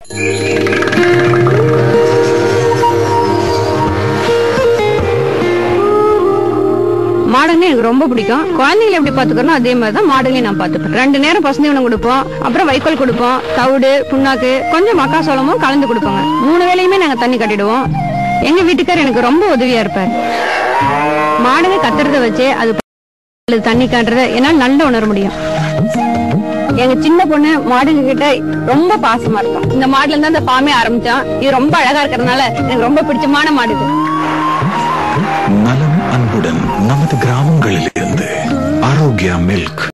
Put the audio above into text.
மாடுங்க எனக்கு ரொம்ப பிடிக்கும் குழந்தைங்களை எப்படி பாத்துக்கிறோம் அதே மாதிரி தான் மாடுங்களையும் நான் பாத்துப்பேன் ரெண்டு நேரம் பசுந்தி உணவு கொடுப்போம் அப்புறம் வைக்கோல் கொடுப்போம் தவிடு புண்ணாக்கு கொஞ்சம் மக்காசோளமும் கலந்து கொடுப்போங்க மூணு வேளையுமே நாங்க தண்ணி கட்டிடுவோம் எங்க வீட்டுக்காரர் எனக்கு ரொம்ப உதவியா இருப்பார் மாடுங்க கத்துறத வச்சு அது அல்லது தண்ணி காட்டுறத என்னால நல்லா உணர முடியும் எங்க சின்ன பொண்ணு மாடுங்க கிட்ட ரொம்ப பாசமா இருக்கும் இந்த மாடுல இருந்து அந்த பாமே ஆரம்பிச்சோம் இது ரொம்ப அழகா இருக்கறதுனால எனக்கு ரொம்ப பிடிச்சமான மாடு இது நலம் அன்புடன் நமது கிராமங்களில் இருந்து ஆரோக்கியா மில்க்